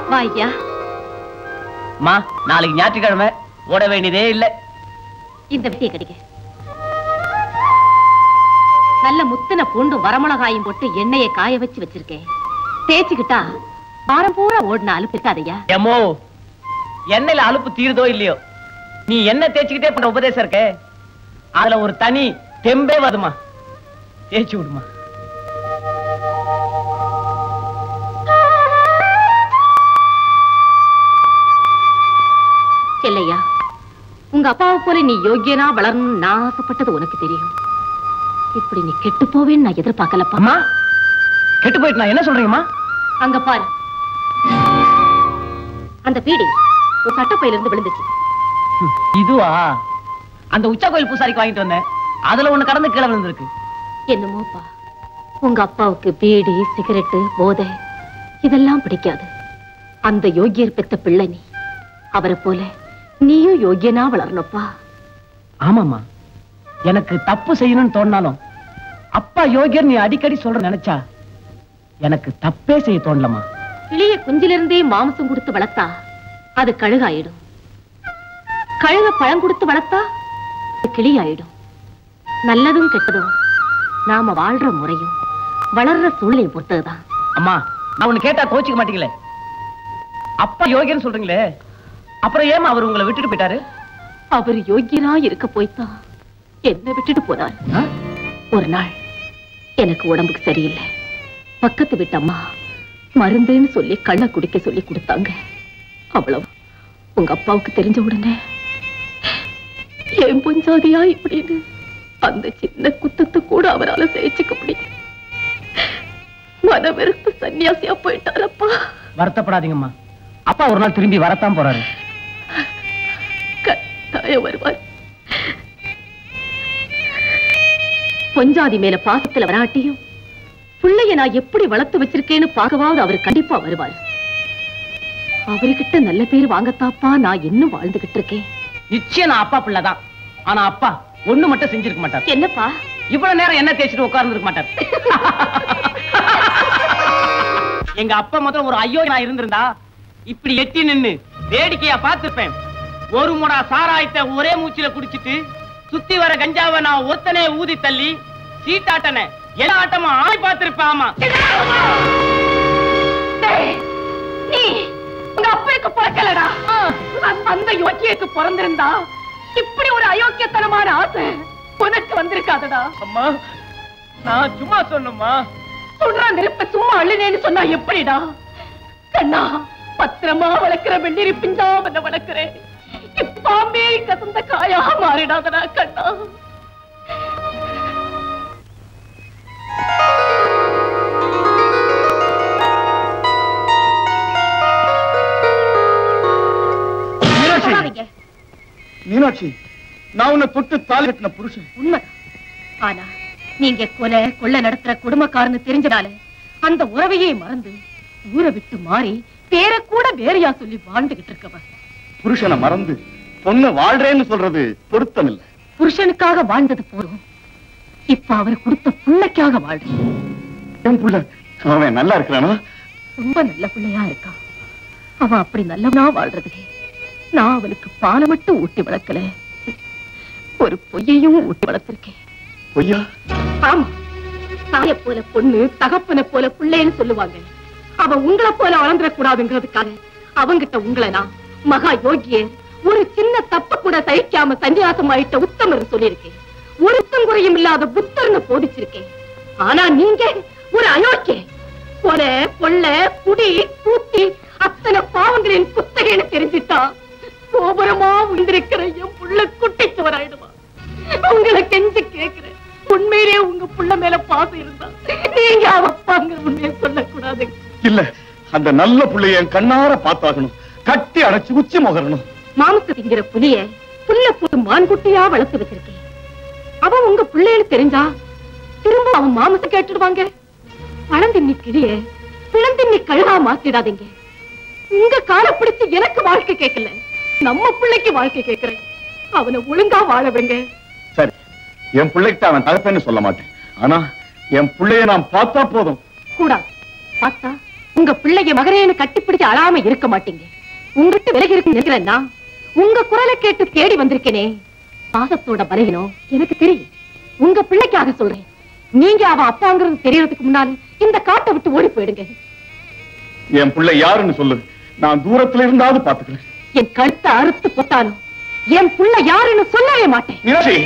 வா ஐயா அம்மா நாளைக்கு ஞாயிற்றுக்கிழமை ஓட வேண்டியதே இல்ல இந்த விட்டியை கடிக்க நல்ல முத்தின பூண்டும் வரமிளகாயும் போட்டு எண்ணெயை காய வச்சு வச்சிருக்கேன் தேய்ச்சிக்கிட்டா வாரம் பூரா ஓடின அலுப்பு இருக்காதையா எம்மோ எண்ணெயில அலுப்பு தீருதோ இல்லையோ நீ என்ன தேய்ச்சிக்கிட்டே பண்ற உபதேசம் இருக்க அதுல ஒரு தனி தெம்பே வருமா தேய்ச்சி விடுமா செல்லையா உங்க அப்பாவை போல நீ யோக்கியனா வளரணும்னு நான் ஆசைப்பட்டது உனக்கு தெரியும் இப்படி நீ கெட்டு போவேன்னு நான் எதிர்பார்க்கலப்பா அம்மா கெட்டு போயிட்டு நான் என்ன சொல்றீங்கம்மா அங்க பாரு அந்த பீடி உன் சட்டப்பையில இருந்து விழுந்துச்சு ம், இதுவா அந்த உச்சா கோயில் பூசாரிக்கு வாங்கிட்டு வந்தேன் அதுல ஒண்ணு கடந்து கீழே விழுந்திருக்கு என்னமோப்பா உங்க அப்பாவுக்கு பீடி சிகரெட்டு போதை இதெல்லாம் பிடிக்காது அந்த யோகியர் பெத்த பிள்ளை நீ அவரை போல நீயும் யோகியனா வளரணும்ப்பா ஆமாம்மா எனக்கு தப்பு செய்யணும்னு தோணினாலும் அப்பா யோகியர் நீ அடிக்கடி சொல்ற நினைச்சா எனக்கு தப்பே செய்ய தோணலம்மா கிளிய குஞ்சிலிருந்தே மாம்சம் கொடுத்து வளர்த்தா அது கழுகாயிடும் கழுக பழம் கொடுத்து வளர்த்தா அது கிளி ஆயிடும் நல்லதும் கெட்டதும் நாம வாழ்ற முறையும் வளர்ற சூழ்நிலையும் பொறுத்ததுதான் அம்மா நான் ஒண்ணு கேட்டா கோச்சிக்க மாட்டீங்களே அப்பா யோகியன்னு சொல்றீங்களே அப்புறம் ஏமா அவர் உங்களை விட்டுட்டு போயிட்டாரு அவர் யோகியனா இருக்க போய்தான் என்ன விட்டுட்டு போனார் ஆ? ஒரு நாள் எனக்கு உடம்புக்கு சரியில்லை பக்கத்து வீட்டு அம்மா மருந்துன்னு சொல்லி கண்ணை குடிக்க சொல்லி கொடுத்தாங்க அவ்வளவு உங்க அப்பாவுக்கு தெரிஞ்ச உடனே என் பொஞ்சாதியா இப்படின்னு அந்த சின்ன குத்தத்தை கூட அவரால சகிச்சுக்க முடியும் மன வெறுத்து சன்னியாசியா போயிட்டாரப்பா வருத்தப்படாதீங்கம்மா அப்பா ஒரு நாள் திரும்பி வரத்தான் போறாரு கட்டாயம் வருவார் பொஞ்சாதி மேல பாசத்துல வராட்டியும் புள்ளைய நான் எப்படி வளர்த்து வச்சிருக்கேன்னு பார்க்கவாவது அவர் கண்டிப்பா வருவார் அவர்கிட்ட நல்ல பேர் வாங்கத்தாப்பா நான் இன்னும் வாழ்ந்துகிட்டு இருக்கேன் நிச்சயம் நான் அப்பா பிள்ளைதான் ஆனா அப்பா ஒண்ணு மட்டும் செஞ்சிருக்க மாட்டார் என்னப்பா இவ்வளவு நேரம் என்ன தேய்ச்சிட்டு உட்கார்ந்துருக்க மாட்டார் எங்க அப்பா முதல்ல ஒரு ஐயோ நான் இருந்திருந்தா இப்படி எட்டி நின்னு வேடிக்கையா பார்த்திருப்பேன் ஒரு முடா சாராயத்தை ஒரே மூச்சில குடிச்சிட்டு சுத்தி வர கஞ்சாவை நான் ஒருத்தனே ஊதி தள்ளி சீட்டாட்டன எல்லா ஆட்டமும் ஆய் பார்த்திருப்பேன் ஆமா நீ உங்க அப்பனுக்கு பிறக்கலடா அந்த யோக்கியக்கு பிறந்திருந்தா இப்படி ஒரு அயோக்கியத்தனமான ஆசை உனக்கு வந்திருக்காதடா அம்மா நான் சும்மா சொன்னம்மா சுடுற நெருப்ப சும்மா அள்ளுனேன்னு சொன்னா எப்படிடா கண்ணா பத்திரமா வளர்க்கிற வெள்ளரி பிஞ்சா வந்து வளர்க்கிறேன் இப்பாம்பே கசந்த காயா மாறிடாதடா கண்ணா சொல்லாதீங்க. மீனாட்சி நான் உன்னை தொட்டு தாலி கட்டின புருஷன் உண்மைதான் ஆனா நீங்க கொலை கொள்ள நடத்துற குடும்பக்காரன்னு தெரிஞ்சதால அந்த உறவையே மறந்து ஊரை விட்டு மாறி பேரை கூட வேறையா சொல்லி வாழ்ந்துகிட்டு இருக்கவ புருஷனை மறந்து பொண்ணு வாழ்றேன்னு சொல்றது பொருத்தம் இல்ல புருஷனுக்காக வாழ்ந்தது போதும் இப்ப அவர் கொடுத்த பிள்ளைக்காக வாழ்றேன் என் புள்ள அவன் நல்லா இருக்கிறானா ரொம்ப நல்ல பிள்ளையா இருக்கான் அவன் அப்படி நல்லவனா வாழ்றதுக்கு நான் அவனுக்கு பாலை மட்டும் ஊட்டி வளர்க்கல ஒரு பொய்யையும் ஊட்டி வளர்த்திருக்கேன் பொய்யா ஆமா தாய போல பொண்ணு தகப்பனை போல பிள்ளைன்னு சொல்லுவாங்க அவ உங்களை போல வளர்ந்துட கூடாதுங்கிறதுக்காக அவங்கிட்ட உங்களை நான் மகா யோகிய ஒரு சின்ன தப்ப கூட சகிக்காம சன்னியாசம் ஆயிட்ட உத்தமர் சொல்லியிருக்கேன் ஒருத்தம் குறையும் இல்லாத புத்தர்னு போதிச்சிருக்கேன் ஆனா நீங்க ஒரு அயோக்கிய கொலை கொள்ள குடி பூத்தி அத்தனை பாவங்களின் குத்தகைன்னு தெரிஞ்சிட்டா கோபுரமா உண்டிருக்கிற என் புள்ள குட்டி சோறாயிடுமா உங்களை கெஞ்சி கேக்குறேன் உண்மையிலே உங்க புள்ள மேல பாசம் இருந்தா நீங்க அவ அப்பாங்க உண்மையை சொல்லக்கூடாது இல்ல அந்த நல்ல புள்ளைய என் கண்ணார பார்த்தாகணும் கட்டி அடைச்சு உச்சி முகரணும் மாமச திங்கிற புலிய புல்ல போட்டு மான்குட்டியா வளர்த்து வச்சிருக்கேன் அவன் உங்க பிள்ளைன்னு தெரிஞ்சா திரும்ப அவன் மாமச கேட்டுடுவாங்க பழந்தின்னி கிளிய பிளந்தின்னி கழுகா மாத்திடாதீங்க உங்க காலை பிடிச்சு எனக்கு வாழ்க்கை கேட்கல நம்ம பிள்ளைக்கு வாழ்க்கை கேட்கிறேன் அவனை ஒழுங்கா வாழ வைங்க சரி என் பிள்ளைகிட்ட அவன் தகப்பேன்னு சொல்ல மாட்டேன் ஆனா என் பிள்ளைய நான் பார்த்தா போதும் கூடாது பார்த்தா உங்க பிள்ளைய மகரேன்னு கட்டிப்பிடிச்சு அழாம இருக்க மாட்டீங்க உங்ககிட்ட விலகி இருக்கு நினைக்கிறேன்னா உங்க குரலை கேட்டு தேடி வந்திருக்கேனே பாசத்தோட பலவீனம் எனக்கு தெரியும் உங்க பிள்ளைக்காக சொல்றேன் நீங்க அவ அப்பாங்கிறது தெரியறதுக்கு முன்னால இந்த காட்டை விட்டு ஓடி போயிடுங்க என் பிள்ளை யாருன்னு சொல்லு நான் தூரத்துல இருந்தாவது பாத்துக்கிறேன் என் கழுத்தை அறுத்து போட்டாலும் என் புள்ள யாருன்னு சொல்லவே மாட்டேன் மீனாட்சி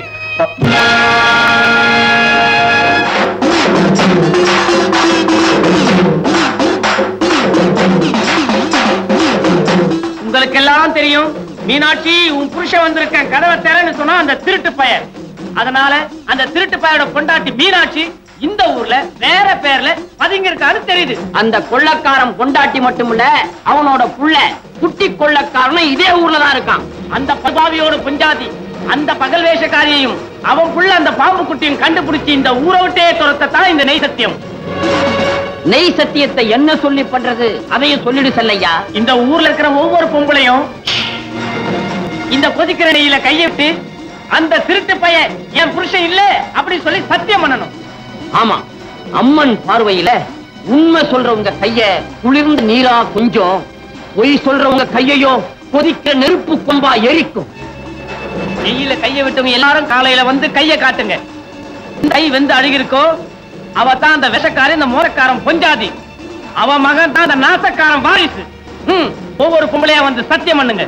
உங்களுக்கெல்லாம் தெரியும் மீனாட்சி உன் புருஷன் வந்திருக்கேன் கதவை திறன்னு சொன்னா அந்த திருட்டு பையன் அதனால அந்த திருட்டு பையனோட பொண்டாட்டி மீனாட்சி இந்த ஊர்ல வேற பேர்ல பதுங்கி இருக்கான்னு தெரியுது அந்த கொள்ளக்காரன் பொண்டாட்டி மட்டுமில்ல அவனோட புள்ள குட்டி கொள்ளக்காரனும் இதே ஊர்ல தான் இருக்கான் அந்த பதாவியோட புஞ்சாதி அந்த பகல் வேஷக்காரியையும் அவன் புள்ள அந்த பாம்பு குட்டியும் கண்டுபிடிச்சு இந்த ஊரை விட்டே துரத்தத்தான் இந்த நெய் சத்தியம் நெய் சத்தியத்தை என்ன சொல்லி பண்றது அதையும் சொல்லிடு செல்லையா இந்த ஊர்ல இருக்கிற ஒவ்வொரு பொம்பளையும் இந்த கொதிக்கிற நெய்யில கையிட்டு அந்த திருட்டு பையன் என் புருஷன் இல்ல அப்படி சொல்லி சத்தியம் பண்ணணும் ஆமா அம்மன் பார்வையில உண்மை சொல்றவங்க கைய குளிர்ந்த நீரா கொஞ்சம் பொய் சொல்றவங்க கையையோ கொதிக்க நெருப்பு கொம்பா எரிக்கும் நெய்யில கைய விட்டவங்க எல்லாரும் காலையில வந்து கைய காட்டுங்க கை வெந்து அழுகிருக்கோ அவ தான் அந்த விஷக்காரன் இந்த மோரக்காரன் பொஞ்சாதி அவ மகன் தான் அந்த நாசக்காரன் வாரிசு ம், ஒவ்வொரு பொம்பளையா வந்து சத்தியம் பண்ணுங்க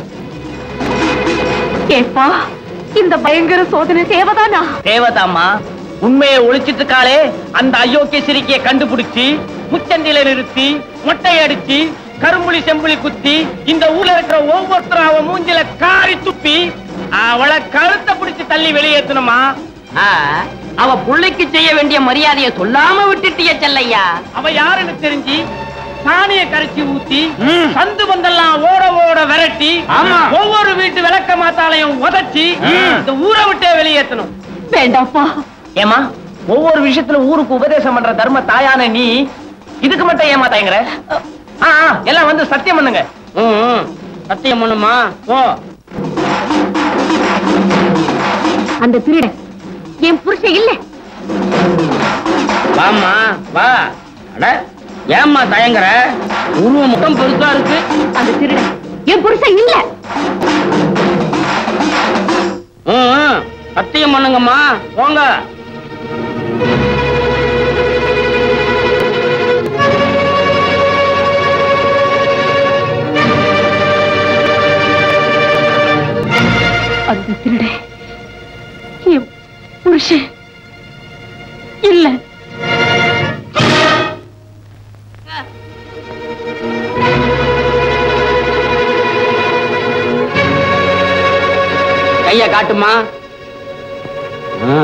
கேப்பா இந்த பயங்கர சோதனை தேவைதானா தேவதாம்மா உண்மையை ஒழிச்சிட்டு இருக்காளே அந்த அயோக்கிய சிரிக்கைய கண்டுபிடிச்சு முச்சந்தில நிறுத்தி மொட்டை அடிச்சு கரும்புலி செம்புலி குத்தி இந்த ஊர்ல இருக்கிற ஒவ்வொருத்தரும் அவ மூஞ்சில காரி துப்பி அவளை கழுத்தை பிடிச்சு தள்ளி வெளியேத்தணுமா ஆ, அவ புள்ளைக்கு செய்ய வேண்டிய மரியாதையை சொல்லாம விட்டுட்டிய செல்லையா அவ யாருன்னு தெரிஞ்சு சாணிய கரைச்சி ஊத்தி ம். சந்து பந்தெல்லாம் ஓட ஓட விரட்டி ஆமா. ஒவ்வொரு வீட்டு விளக்க மாத்தாலையும் உதைச்சி ம். இந்த ஊரை விட்டே வெளியேத்தணும் வேண்டாப்பா ஏமா ஒவ்வொரு விஷயத்துல ஊருக்கு உபதேசம் பண்ற தர்ம தாயான நீ இதுக்கு மட்டும் ஏமா தயங்குற ஆ, ஆ, எல்லாம் வந்து சத்தியம் பண்ணுங்க ம், ம். சத்தியம் பண்ணுமா ஓ அந்த திருடன் என் புருஷன் இல்ல வாம்மா வா அட ஏம்மா தயங்குற உருவம் மட்டும் பெருசா இருக்கு அந்த திருடன் என் புருஷன் இல்ல ம், ம். சத்தியம் பண்ணுங்கம்மா போங்க அந்த திருடன் என் புருஷன் இல்ல கைய காட்டுமா ஆ.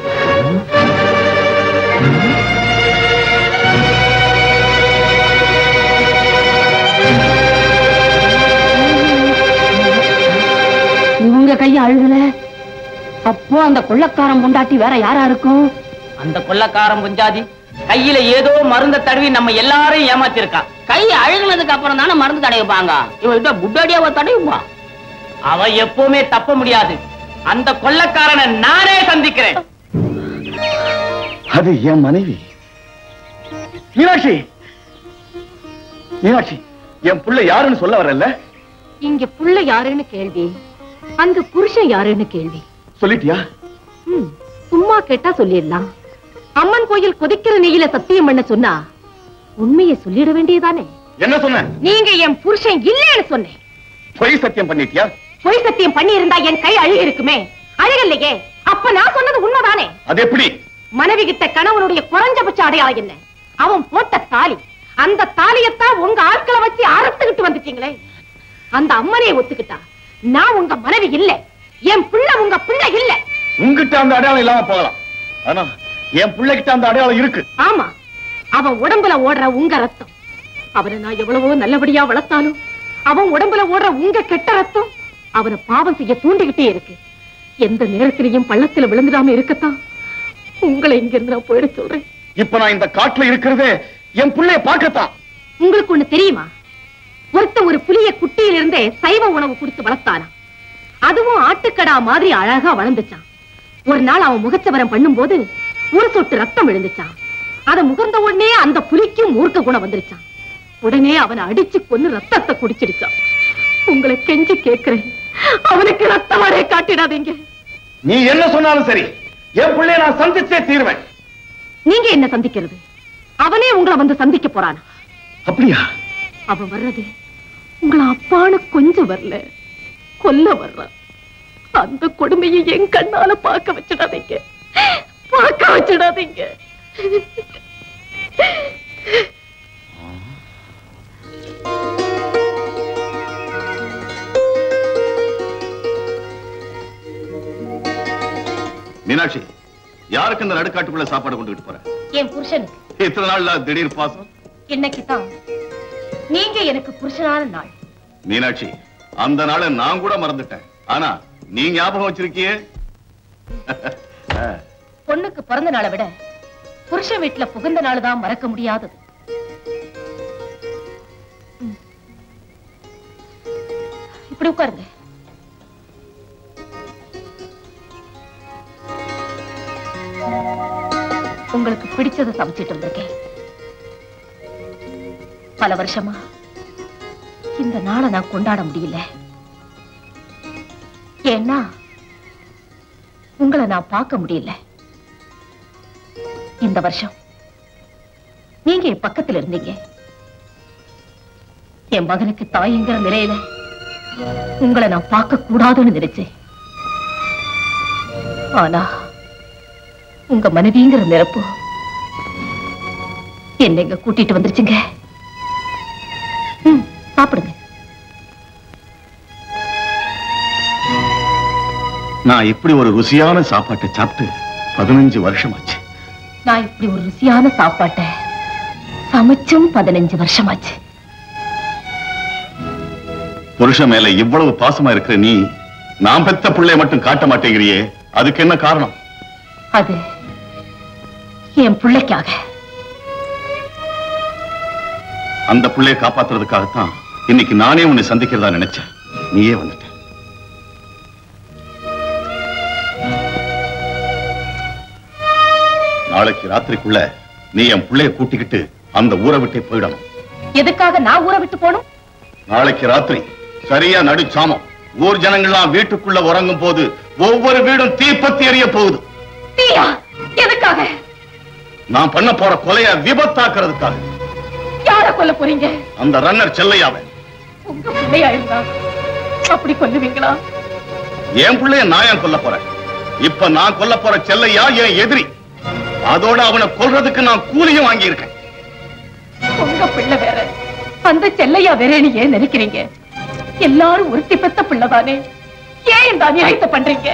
இவங்க கைய அழுகல அப்போ அந்த கொள்ளக்காரன் பொண்டாட்டி வேற யாரா இருக்கும் அந்த கொள்ளக்காரன் புஞ்சாதி கையில ஏதோ மருந்த தடவி நம்ம எல்லாரையும் ஏமாத்திருக்கா கை அழுகுனதுக்கு அப்புறம் தானே மருந்து தடவைப்பாங்க இவன்கிட்ட புட்டாடியாவ தடவைப்பா அவ எப்பவுமே தப்ப முடியாது அந்த கொள்ளக்காரனை நானே சந்திக்கிறேன் அது என் மனைவி மீனாட்சி மீனாட்சி என் புள்ள யாருன்னு சொல்ல வரல இங்க புள்ள யாருன்னு கேள்வி அங்க புருஷன் யாருன்னு கேள்வி சொல்லிட்டியா ம், சும்மா கேட்டா சொல்லிடலாம் அம்மன் கோயில் கொதிக்கிற நெய்யில சத்தியம் பண்ண சொன்னா உண்மையை சொல்லிட வேண்டியதானே என்ன சொன்ன நீங்க என் புருஷன் இல்லைன்னு சொன்னேன் பொய் சத்தியம் பண்ணிட்டியா பொய் சத்தியம் பண்ணி இருந்தா என் கை அழுகி இருக்குமே அழகல்லையே அப்ப நான் சொன்னது உண்மைதானே அது எப்படி மனைவி கிட்ட கணவனுடைய குறைஞ்சபட்ச அடையாளம் என்ன அவன் போட்ட தாலி அந்த தாலியத்தான் உங்க ஆட்களை வச்சு அறுத்துக்கிட்டு வந்துட்டீங்களே அந்த அம்மனையை ஒத்துக்கிட்டா நான் உங்க மனைவி இல்ல என் பிள்ளை உங்க பிள்ளை இல்ல உங்ககிட்ட அந்த அடையாளம் இல்லாம போகலாம் ஆனா என் பிள்ளைகிட்ட அந்த அடையாளம் இருக்கு ஆமா அவன் உடம்புல ஓடுற உங்க ரத்தம் அவனை நான் எவ்வளவோ நல்லபடியா வளர்த்தாலும் அவன் உடம்புல ஓடுற உங்க கெட்ட ரத்தம் அவனை பாவம் செய்ய தூண்டிக்கிட்டே இருக்கு எந்த நேரத்திலையும் பள்ளத்துல விழுந்துடாம இருக்கத்தான் உங்களை இங்க இருந்து நான் போயிட சொல்றேன் இப்ப நான் இந்த காட்டுல இருக்கிறதே என் பிள்ளைய பார்க்கத்தான் உங்களுக்கு ஒண்ணு தெரியுமா ஒருத்தன் ஒரு புலிய குட்டியிலிருந்தே சைவ உணவு கொடுத்து வளர்த்தானா அதுவும் ஆட்டுக்கடா மாதிரி அழகா வளர்ந்துச்சான் ஒரு நாள் அவன் முகச்சவரம் பண்ணும்போது ஒரு சொட்டு ரத்தம் விழுந்துச்சான் அதை முகர்ந்த உடனே அந்த புலிக்கும் மூர்க்க குணம் வந்துருச்சான் உடனே அவனை அடிச்சு கொன்னு ரத்தத்தை குடிச்சிடுச்சான் உங்களை கெஞ்சி கேட்கிறேன் அவனுக்கு ரத்த வாடகை காட்டிடாதீங்க நீ என்ன சொன்னாலும் சரி என் பிள்ளைய நான் சந்திச்சே தீருவேன் நீங்க என்ன சந்திக்கிறது அவனே உங்களை வந்து சந்திக்க போறானா அப்படியா அவன் வர்றது உங்களை அப்பான்னு கொஞ்சம் வரல கொல்ல வர்றான் அந்த கொடுமையை என் கண்ணால பார்க்க வச்சிடாதீங்க பார்க்க வச்சிடாதீங்க மீனாட்சி யாருக்கு இந்த நடுக்காட்டுக்குள்ள சாப்பாடு கொண்டுகிட்டு போற என் புருஷனுக்கு இத்தனை நாள்ல திடீர் பாசம் இன்னைக்குதான் நீங்க எனக்கு புருஷனான நாள் மீனாட்சி அந்த நாளை நான் கூட மறந்துட்டேன் ஆனா நீ ஞாபகம் வச்சிருக்கியே பொண்ணுக்கு பிறந்த நாளை விட புருஷன் வீட்டுல புகுந்த நாள் தான் மறக்க முடியாதது ம். இப்படி உட்காருங்க உங்களுக்கு பிடிச்சதை சமைச்சிட்டு வந்திருக்கேன் பல வருஷமா இந்த நாளை நான் கொண்டாட முடியல ஏன்னா உங்களை நான் பார்க்க முடியல இந்த வருஷம் நீங்க என் பக்கத்துல இருந்தீங்க என் மகனுக்கு தாய்ங்கிற நிலையில உங்களை நான் பார்க்க கூடாதுன்னு நினைச்சேன் ஆனா உங்க மனைவிங்கிற நிரப்பு என்ன இங்க கூட்டிட்டு வந்துருச்சுங்க ம், சாப்பிடுங்க நான் இப்படி ஒரு ருசியான சாப்பாட்டை சாப்பிட்டு பதினஞ்சு வருஷம் ஆச்சு நான் இப்படி ஒரு ருசியான சாப்பாட்டை சமைச்சும் பதினஞ்சு வருஷமாச்சு புருஷன் மேல இவ்வளவு பாசமா இருக்கிற நீ நான் பெத்த பிள்ளைய மட்டும் காட்ட மாட்டேங்கிறியே அதுக்கு என்ன காரணம் அது என் பிள்ளைக்காக அந்த பிள்ளைய காப்பாத்துறதுக்காகத்தான் இன்னைக்கு நானே உன்னை சந்திக்கிறதா நினைச்சேன் நீயே வந்துட்ட நாளைக்கு ராத்திரிக்குள்ள நீ என் பிள்ளைய கூட்டிக்கிட்டு அந்த ஊரை விட்டே போயிடணும் எதுக்காக நான் ஊரை விட்டு போகணும் நாளைக்கு ராத்திரி சரியா நடுச்சாமம் ஊர் ஜனங்கள்லாம் வீட்டுக்குள்ள உறங்கும் போது ஒவ்வொரு வீடும் தீப்பத்தி எரிய போகுது தீயா எதுக்காக நான் பண்ண போற கொலைய விபத்தாக்குறதுக்காக யார கொல்ல போறீங்க அந்த ரன்னர் செல்லையாவை உங்க பிள்ளையா இருந்தா அப்படி கொல்லுவீங்களா என் பிள்ளைய நான் ஏன் கொல்ல போறேன் இப்ப நான் கொல்ல போற செல்லையா என் எதிரி அதோட அவனை கொல்றதுக்கு நான் கூலியும் வாங்கியிருக்கேன் உங்க பிள்ளை வேற அந்த செல்லையா வேறேன்னு ஏன் நினைக்கிறீங்க எல்லாரும் ஒருத்தி பெத்த பிள்ளைதானே ஏன் இந்த அநியாயத்தை பண்றீங்க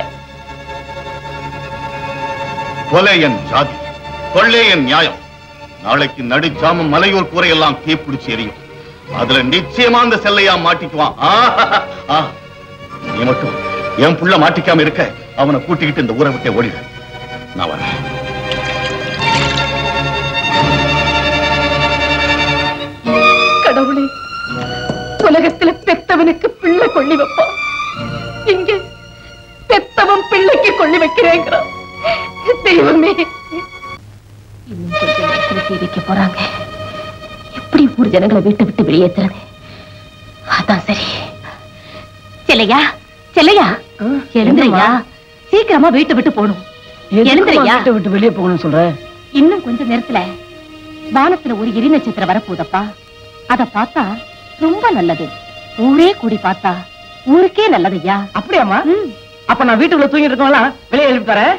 கொலை என் ஜாதி கொள்ளை என் நியாயம் நாளைக்கு நடுச்சாமம் மலையூர் கூரையெல்லாம் தீப்பிடிச்சு எரியும் அதுல நிச்சயமா அந்த செல்லையா மாட்டிக்குவான் ஆ, ஆ. நீ மட்டும் என் புள்ள மாட்டிக்காம இருக்க அவனை கூட்டிக்கிட்டு இந்த ஊரை விட்டே ஓடிடு நான் வரேன் கடவுளே உலகத்துல பெத்தவனுக்கு பிள்ளை கொள்ளி வைப்பான் இங்க பெத்தவன் பிள்ளைக்கு கொள்ளி வைக்கிறேங்கிறான் தெய்வமே இன்னும் கொஞ்ச நேரத்துல தீ வைக்க போறாங்க எப்படி ஊர் ஜனங்களை வீட்டை விட்டு வெளியேத்துறது அதான் சரி செல்லையா செல்லையா எழுந்துறையா சீக்கிரமா வீட்டை விட்டு போகணும் எழுந்துறையா வீட்டை விட்டு வெளியே போகணும்னு சொல்ற இன்னும் கொஞ்ச நேரத்துல வானத்துல ஒரு எரி நட்சத்திரம் வரப்போதப்பா அத பார்த்தா ரொம்ப நல்லது ஊரே கூடி பார்த்தா ஊருக்கே நல்லதையா அப்படியாம்மா அப்ப நான் வீட்டுக்குள்ள தூங்கிட்டு இருக்கவங்களாம் வெளியே எழுப்பி தரேன்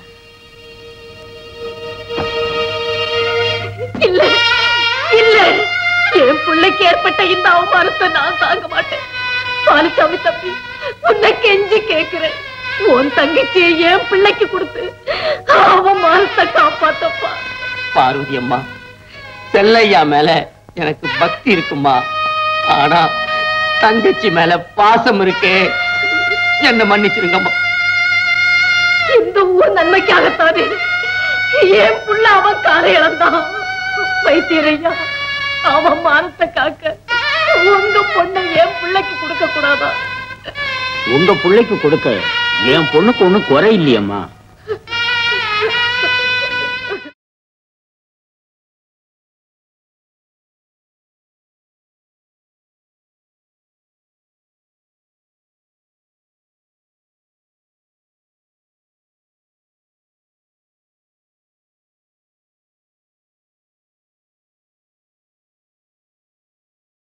இல்ல இல்ல என் பிள்ளைக்கு ஏற்பட்ட இந்த அவமானத்தை நான் தாங்க மாட்டேன் பாலசாமி தம்பி உன்னை கெஞ்சி கேக்குறேன் உன் தங்கச்சியை என் பிள்ளைக்கு கொடுத்து அவமானத்தை காப்பாத்தப்பா பார்வதி அம்மா செல்லையா மேல எனக்கு பக்தி இருக்குமா ஆனா தங்கச்சி மேல பாசம் இருக்கே என்ன மன்னிச்சிருங்கம்மா இந்த ஊர் நன்மைக்காகத்தானே என் புள்ள அவன் காலை இழந்தான் வைத்தியரையா அவன் மானத்தை காக்க உங்க பொண்ணை என் பிள்ளைக்கு கொடுக்க கூடாதா உங்க பிள்ளைக்கு கொடுக்க என் பொண்ணுக்கு ஒண்ணும் குறை இல்லையம்மா